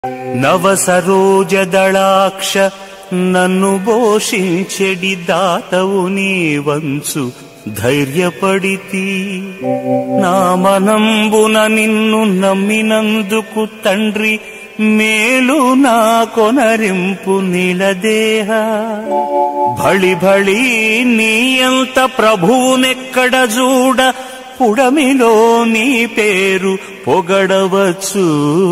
నవ సరోజదళాక్ష నన్ను పోషించెడి దాతవు నీవంచు ధైర్యపడితి నా మనంబున నిన్ను నమ్మినందుకు తండ్రి మేలు నా కొనరింపు నిలదేహ భళి భళి నీయంత ప్రభువునెక్కడ చూడ పుడమిలో నీ పేరు పొగడవచ్చు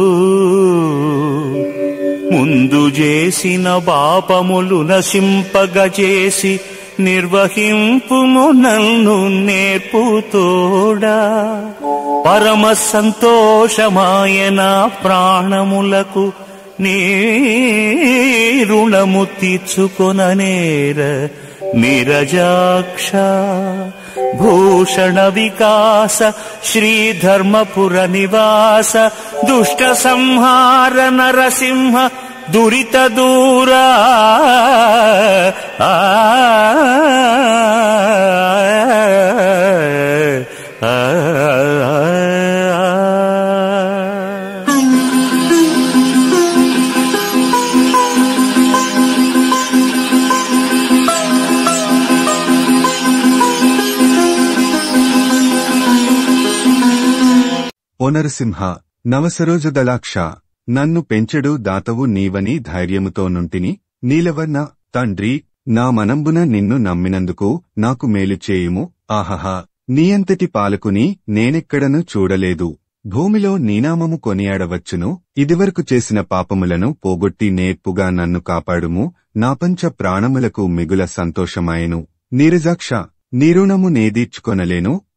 ముందు చేసిన పాపములు నశింపగచేసి నిర్వహింపుము నన్ను నేర్పుతోడా పరమ సంతోషమాయన ప్రాణములకు నీ రుణము తీర్చుకొననేర నిరజాక్ష భూషణ వికాస శ్రీధర్మపుర నివాస దుష్ట సంహార నరసింహ దురిత దూరా ఆ, ఆ, ఆ. ఓ నరసింహ నవసరోజదళాక్ష నన్ను పెంచెడు దాతవు నీవని ధైర్యముతో నుంటిని నీలవర్ణ తండ్రి నా మనంబున నిన్ను నమ్మినందుకు నాకు మేలు చేయుము ఆహహా నీయంతటి పాలకుని నేనెక్కడను చూడలేదు భూమిలో నీనామము కొనియాడవచ్చును ఇదివరకు చేసిన పాపములను పోగొట్టి నేర్పుగా నన్ను కాపాడుము నా పంచ ప్రాణములకు మిగుల సంతోషమాయెను నీరజాక్ష నీరుణము నేదీర్చుకొనలేను